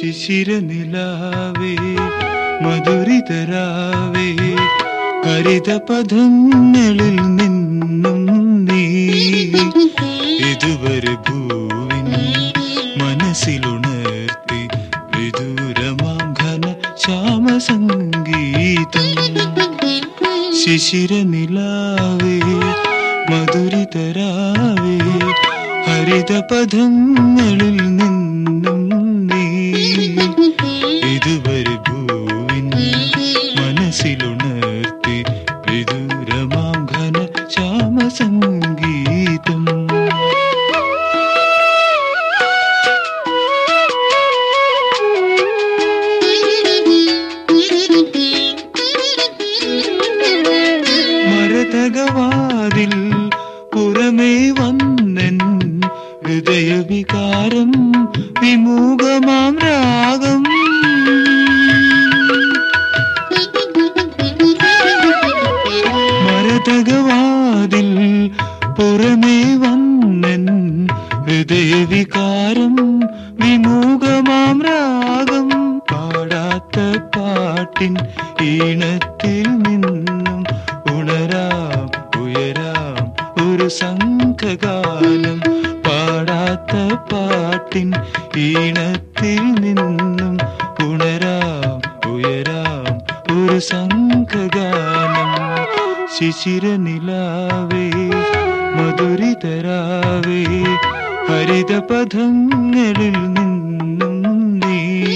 ശിശിരനിലാവേ മധുരിതരാവേ ഹരിത പദങ്ങളിൽ നിന്നും നീ ഇതുവരെ ഭൂവിൻ മനസ്സിലുണർത്തി വിദൂരമാം ഘന ശ്യാമസംഗീതം ശിശിരനിലാവേ മധുരിതരാവേ ഹരിത പദങ്ങളിൽ നിന്നും നീ ഇതുവരെ ഭൂവിൻ മനസ്സിലുണർത്തി വിദൂരമാം ഘന ശ്യാമസംഗീതം മരതകവാതിൽ പുറമേ വന്നൻ ഹൃദയവികാരം വിമുഖമാം രാഗം മരതകവാതിൽ പുറമേ വന്നൻ ഹൃദയവികാരം വിമുഖമാം രാഗം പാടാത്ത പാട്ടിൻ ഈണത്തിൽ നിന്നും ഉണരാം ഉയരാം ഒരു സംഘഗാനം പാടാത്ത പാട്ടിൻ ഈണത്തിൽ നിന്നും ഉണരാം ഉയരാം ഒരു സംഘഗാനം ശിശിരനിലാവേ മധുരിതരാവേ ഹരിത പദങ്ങളിൽ നിന്നും നീ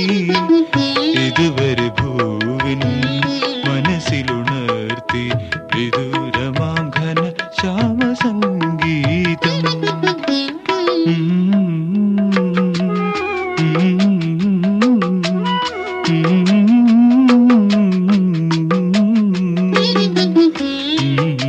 ഇതുവരെ ഭൂവിൻ മനസ്സിലുണർത്തി വിദൂരമാം ഘന ശ്യാമസംഗീതം ഉം, ഉം, ഉം, ഉം.